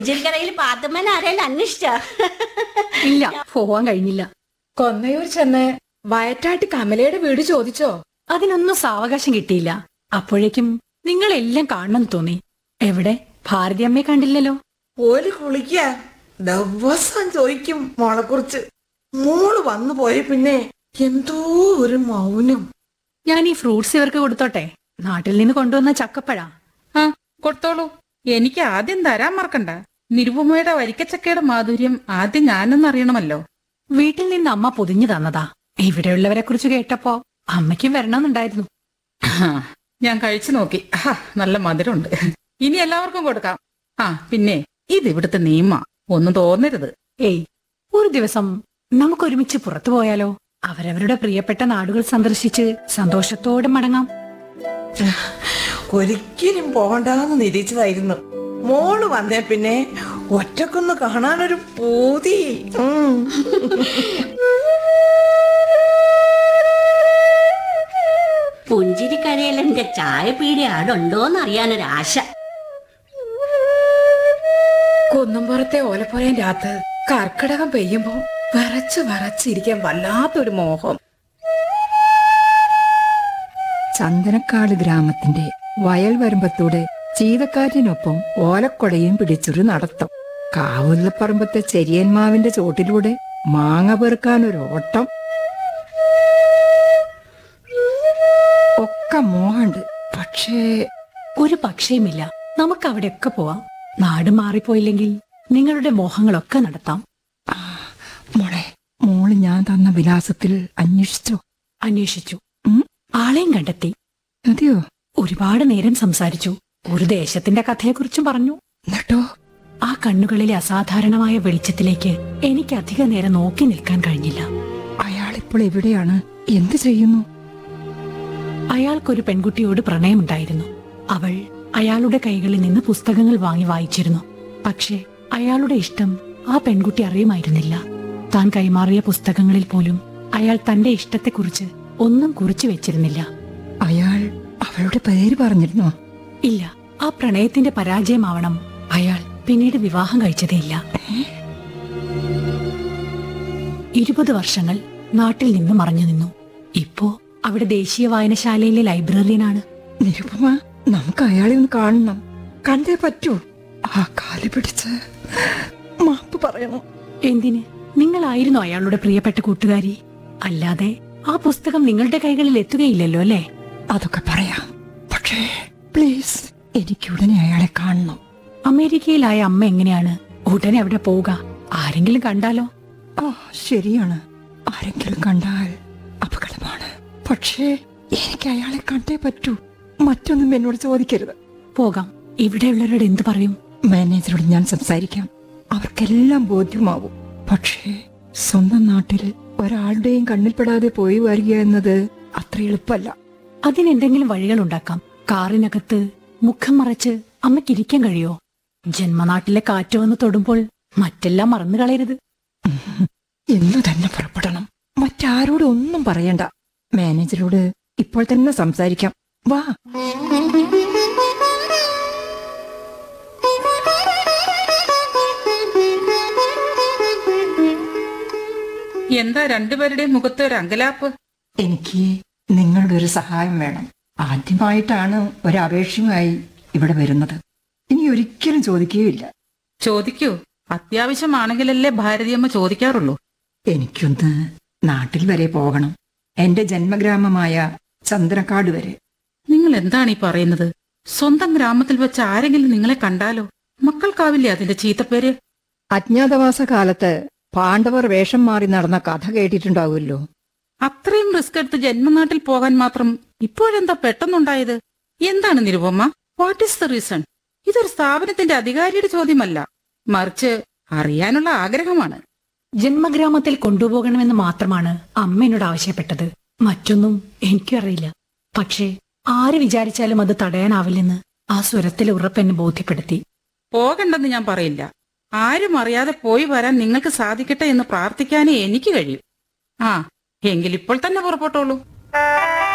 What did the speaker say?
ജിൽക്കരയിൽ പാത്തുമ്മൻ ആരെയും അന്വേഷിച്ച ഇല്ല പോവാൻ കഴിഞ്ഞില്ല കൊന്നയൂർ ചെന്ന് വയറ്റാട്ടി കമലയുടെ വീട് ചോദിച്ചോ അതിനൊന്നും സാവകാശം കിട്ടിയില്ല അപ്പോഴേക്കും നിങ്ങളെല്ലാം കാണണം തോന്നി എവിടെ ഭാരതിയമ്മയെ കണ്ടില്ലല്ലോ ഓല് കുളിക്ക ദിവസം ചോദിക്കും മോളെ കുറിച്ച് മോള് വന്നു പോയ പിന്നെ എന്തോ ഒരു മൗനം ഞാൻ ഈ ഫ്രൂട്ട്സ് ഇവർക്ക് കൊടുത്തോട്ടെ നാട്ടിൽ നിന്ന് കൊണ്ടുവന്ന ചക്കപ്പഴ ആ കൊടുത്തോളൂ എനിക്ക് ആദ്യം തരാൻ മറക്കണ്ട നിരുപമയുടെ വരിക്കച്ചക്കയുടെ മാധുര്യം ആദ്യം ഞാനൊന്ന് അറിയണമല്ലോ വീട്ടിൽ നിന്ന് അമ്മ പൊതിഞ്ഞു തന്നതാ ഇവിടെയുള്ളവരെ കുറിച്ച് കേട്ടപ്പോ അമ്മയ്ക്കും വരണമെന്നുണ്ടായിരുന്നു ആ, ഞാൻ കഴിച്ചു നോക്കി ആ നല്ല മധുരമുണ്ട് ഇനി എല്ലാവർക്കും കൊടുക്കാം ആ പിന്നെ ഇത് ഇവിടുത്തെ നിയമ ഒന്നും തോന്നരുത് ഏയ് ഒരു ദിവസം നമുക്കൊരുമിച്ച് പുറത്തു പോയാലോ അവരവരുടെ പ്രിയപ്പെട്ട നാടുകൾ സന്ദർശിച്ച് സന്തോഷത്തോടെ മടങ്ങാം ഒരിക്കലും പോകണ്ടെന്ന് നിരീക്ഷിച്ചതായിരുന്നു മോള് വന്നേ പിന്നെ ഒറ്റക്കൊന്ന് കാണാനൊരു പൂതി ഉം. പുഞ്ചിരിക്കരയിലെന്റെ ചായ പീടി ആടുണ്ടോന്ന് അറിയാനൊരാശ കുന്നംപുറത്തെ ഓലപ്പുറേന്റെ അകത്ത് കർക്കിടകം പെയ്യുമ്പോ വരച്ച് വരച്ചിരിക്കാൻ വല്ലാത്തൊരു മോഹം ചന്ദനക്കാട് ഗ്രാമത്തിന്റെ വയൽ വരുമ്പത്തൂടെ ചീതക്കാറ്റിനൊപ്പം ഓലക്കൊടയും പിടിച്ചൊരു നടത്തം കാവുല്ലപ്പറമ്പത്തെ ചെരിയന്മാവിന്റെ ചോട്ടിലൂടെ മാങ്ങ പെറുക്കാനൊരു ഓട്ടം ഒക്കെ മോഹണ്ട് പക്ഷേ ഒരു പക്ഷേമില്ല നമുക്ക് അവിടെയൊക്കെ പോവാം നാട് മാറിപ്പോയില്ലെങ്കിൽ നിങ്ങളുടെ മോഹങ്ങളൊക്കെ നടത്താം ആ, മോളെ മോള് ഞാൻ തന്ന വിലാസത്തിൽ അന്വേഷിച്ചോ അന്വേഷിച്ചു ഉം? ആളെയും കണ്ടെത്തി അതെയോ ഒരുപാട് നേരം സംസാരിച്ചു ഒരു ദേശത്തിന്റെ കഥയെക്കുറിച്ചും പറഞ്ഞു എന്നിട്ടോ ആ കണ്ണുകളിലെ അസാധാരണമായ വെളിച്ചത്തിലേക്ക് എനിക്ക് അധിക നേരം നോക്കി നിൽക്കാൻ കഴിഞ്ഞില്ല അയാളിപ്പോൾ എവിടെയാണ് എന്ത് ചെയ്യുന്നു അയാൾക്കൊരു പെൺകുട്ടിയോട് പ്രണയമുണ്ടായിരുന്നു അവൾ അയാളുടെ കൈകളിൽ നിന്ന് പുസ്തകങ്ങൾ വാങ്ങി വായിച്ചിരുന്നു പക്ഷേ അയാളുടെ ഇഷ്ടം ആ പെൺകുട്ടി അറിയുമായിരുന്നില്ല താൻ കൈമാറിയ പുസ്തകങ്ങളിൽ പോലും അയാൾ തന്റെ ഇഷ്ടത്തെക്കുറിച്ച് ഒന്നും കുറിച്ചു വെച്ചിരുന്നില്ല അയാൾ അവളുടെ പേര് പറഞ്ഞിരുന്നോ ഇല്ല ആ പ്രണയത്തിന്റെ പരാജയമാവണം അയാൾ പിന്നീട് വിവാഹം കഴിച്ചതേയില്ല ഇരുപത് വർഷങ്ങൾ നാട്ടിൽ നിന്ന് മറഞ്ഞു നിന്നു ഇപ്പോ അവിടെ ദേശീയ വായനശാലയിലെ ലൈബ്രറിയനാണ് നിരുപമ നമുക്ക് അയാളെ ഒന്ന് കാണണം കണ്ടേ പറ്റൂ ആ കാല് പിടിച്ച് മാപ്പ് പറയണം എന്തിന് നിങ്ങളായിരുന്നു അയാളുടെ പ്രിയപ്പെട്ട കൂട്ടുകാരി അല്ലാതെ ആ പുസ്തകം നിങ്ങളുടെ കൈകളിൽ എത്തുകയില്ലല്ലോ അല്ലേ അതൊക്കെ പറയാം പക്ഷേ പ്ലീസ് എനിക്ക് ഉടനെ അയാളെ കാണണം അമേരിക്കയിലായ അമ്മ എങ്ങനെയാണ് ഉടനെ അവിടെ പോവുക ആരെങ്കിലും കണ്ടാലോ ആ ശരിയാണ് ആരെങ്കിലും കണ്ടാൽ അപകടമാണ് പക്ഷേ എനിക്ക് അയാളെ കണ്ടേ പറ്റൂ മറ്റൊന്നും എന്നോട് ചോദിക്കരുത് പോകാം ഇവിടെയുള്ളവരോട് എന്തു പറയും മാനേജറോട് ഞാൻ സംസാരിക്കാം അവർക്കെല്ലാം ബോധ്യമാവും പക്ഷേ സ്വന്തം നാട്ടിൽ ഒരാളുടെയും കണ്ണിൽപ്പെടാതെ പോയി വരിക എന്നത് അത്ര എളുപ്പമല്ല അതിനെന്തെങ്കിലും വഴികൾ ഉണ്ടാക്കാം കാറിനകത്ത് മുഖം മറച്ച് അമ്മയ്ക്ക് ഇരിക്കാൻ കഴിയോ ജന്മനാട്ടിലെ കാറ്റ് വന്ന് തൊടുമ്പോൾ മറ്റെല്ലാം മറന്നു കളയരുത് ഇന്ന് തന്നെ പുറപ്പെടണം മറ്റാരോടും ഒന്നും പറയണ്ട മാനേജരോട് ഇപ്പോൾ തന്നെ സംസാരിക്കാം വാ എന്താ രണ്ടുപേരുടെയും മുഖത്ത് ഒരു അങ്കലാപ്പ് എനിക്ക് നിങ്ങളുടെ ഒരു സഹായം വേണം ആദ്യമായിട്ടാണ് ഒരപേക്ഷയുമായി ഇവിടെ വരുന്നത് ഇനി ഒരിക്കലും ചോദിക്കുകയില്ല ചോദിക്കൂ അത്യാവശ്യമാണെങ്കിലല്ലേ ഭാരതിയമ്മ ചോദിക്കാറുള്ളൂ എനിക്കൊന്ന് നാട്ടിൽ വരെ പോകണം എന്റെ ജന്മഗ്രാമമായ ചന്ദ്രക്കാട് വരെ നിങ്ങൾ എന്താണ് ഈ പറയുന്നത് സ്വന്തം ഗ്രാമത്തിൽ വെച്ച് ആരെങ്കിലും നിങ്ങളെ കണ്ടാലോ മക്കൾക്കാവില്ലേ അതിന്റെ ചീത്തപ്പേര് അജ്ഞാതവാസ കാലത്ത് പാണ്ഡവർ വേഷം മാറി നടന്ന കഥ കേട്ടിട്ടുണ്ടാവുമല്ലോ അത്രയും റിസ്ക് എടുത്ത് ജന്മനാട്ടിൽ പോകാൻ മാത്രം ഇപ്പോഴെന്താ പെട്ടെന്നുണ്ടായത് എന്താണ് Nirupama what is the reason ഇതൊരു സ്ഥാപനത്തിന്റെ അധികാരിയുടെ ചോദ്യമല്ല മറിച്ച് അറിയാനുള്ള ആഗ്രഹമാണ് ജന്മഗ്രാമത്തിൽ കൊണ്ടുപോകണമെന്ന് മാത്രമാണ് അമ്മ എന്നോട് ആവശ്യപ്പെട്ടത് മറ്റൊന്നും എനിക്കും അറിയില്ല പക്ഷേ ആര് വിചാരിച്ചാലും അത് തടയാനാവില്ലെന്ന് ആ സ്വരത്തിൽ ഉറപ്പെന്നെ ബോധ്യപ്പെടുത്തി പോകണ്ടെന്ന് ഞാൻ പറയില്ല ആരും അറിയാതെ പോയി വരാൻ നിങ്ങൾക്ക് സാധിക്കട്ടെ എന്ന് പ്രാർത്ഥിക്കാനേ എനിക്ക് കഴിയും ആ എങ്കിൽ ഇപ്പോൾ തന്നെ പുറപ്പെട്ടോളൂ